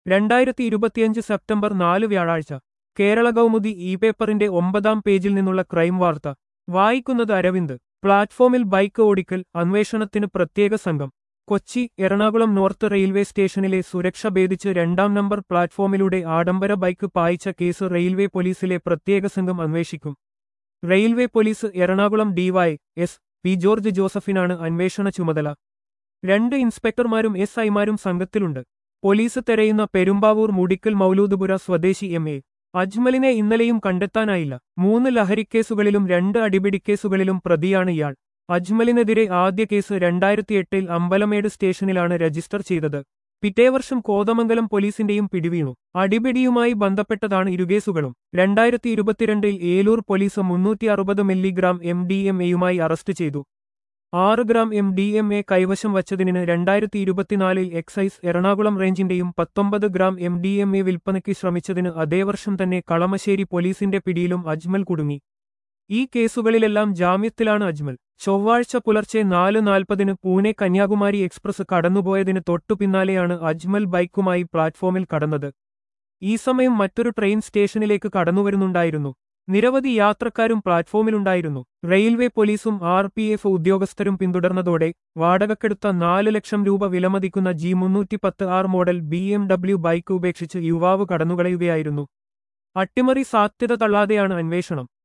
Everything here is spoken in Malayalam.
രണ്ടായിരത്തി ഇരുപത്തിയഞ്ച് സെപ്റ്റംബർ നാല് വ്യാഴാഴ്ച കേരള കൗമുദി ഇ പേപ്പറിന്റെ ഒമ്പതാം പേജിൽ നിന്നുള്ള ക്രൈം വാർത്ത വായിക്കുന്നത് അരവിന്ദ് പ്ലാറ്റ്ഫോമിൽ ബൈക്ക് ഓടിക്കൽ അന്വേഷണത്തിന് പ്രത്യേക സംഘം കൊച്ചി എറണാകുളം നോർത്ത് റെയിൽവേ സ്റ്റേഷനിലെ സുരക്ഷ ഭേദിച്ച് രണ്ടാം നമ്പർ പ്ലാറ്റ്ഫോമിലൂടെ ആഡംബര ബൈക്ക് പായിച്ച കേസ് റെയിൽവേ പോലീസിലെ പ്രത്യേക സംഘം അന്വേഷിക്കും railway police Ernakulam D Y S P George ജോസഫിനാണ് അന്വേഷണ ചുമതല രണ്ട് ഇൻസ്പെക്ടർമാരും എസ് ഐമാരും സംഘത്തിലുണ്ട് പോലീസ് തെരയുന്ന പെരുമ്പാവൂർ മുടിക്കൽ മൗലൂദുപുര സ്വദേശി എം എ അജ്മലിനെ ഇന്നലെയും കണ്ടെത്താനായില്ല മൂന്ന് ലഹരിക്കേസുകളിലും രണ്ട് അടിപിടിക്കേസുകളിലും പ്രതിയാണ് ഇയാൾ അജ്മലിനെതിരെ ആദ്യ കേസ് രണ്ടായിരത്തി എട്ടിൽ അമ്പലമേട് സ്റ്റേഷനിലാണ് രജിസ്റ്റർ ചെയ്തത് പിറ്റേ വർഷം കോതമംഗലം പോലീസിന്റെയും പിടിവീണു അടിപിടിയുമായി ബന്ധപ്പെട്ടതാണ് ഇരുകേസുകളും രണ്ടായിരത്തി ഇരുപത്തിരണ്ടിൽ ഏലൂർ പോലീസ് മുന്നൂറ്റി അറുപത് മില്ലിഗ്രാം എം ഡി എം എയുമായി അറസ്റ്റ് ചെയ്തു ആറ് gram M D M A കൈവശം വച്ചതിന് രണ്ടായിരത്തി ഇരുപത്തിനാലിൽ എക്സൈസ് എറണാകുളം റേഞ്ചിന്റെയും പത്തൊമ്പത് gram M D M A വിൽപ്പനയ്ക്ക് ശ്രമിച്ചതിന് അതേ വർഷം തന്നെ കളമശ്ശേരി പോലീസിന്റെ പിടിയിലും അജ്മൽ കുടുങ്ങി ഈ കേസുകളിലെല്ലാം ജാമ്യത്തിലാണ് അജ്മൽ ചൊവ്വാഴ്ച പുലർച്ചെ നാല് നാൽപ്പതിന് പൂനെ കന്യാകുമാരി എക്സ്പ്രസ് കടന്നുപോയതിന് തൊട്ടുപിന്നാലെയാണ് അജ്മൽ ബൈക്കുമായി പ്ലാറ്റ്ഫോമിൽ കടന്നത് ഈ സമയം മറ്റൊരു ട്രെയിൻ സ്റ്റേഷനിലേക്ക് കടന്നുവരുന്നുണ്ടായിരുന്നു നിരവധി യാത്രക്കാരും പ്ലാറ്റ്ഫോമിലുണ്ടായിരുന്നു റെയിൽവേ പോലീസും ആർ പി എഫ് ഉദ്യോഗസ്ഥരും പിന്തുടർന്നതോടെ വാടകക്കെടുത്ത നാല് ലക്ഷം രൂപ വിലമതിക്കുന്ന ജി മുന്നൂറ്റി പത്ത് R model B M W bike ഉപേക്ഷിച്ച് യുവാവ് കടന്നുകളയുകയായിരുന്നു അട്ടിമറി സാധ്യത തള്ളാതെയാണ് അന്വേഷണം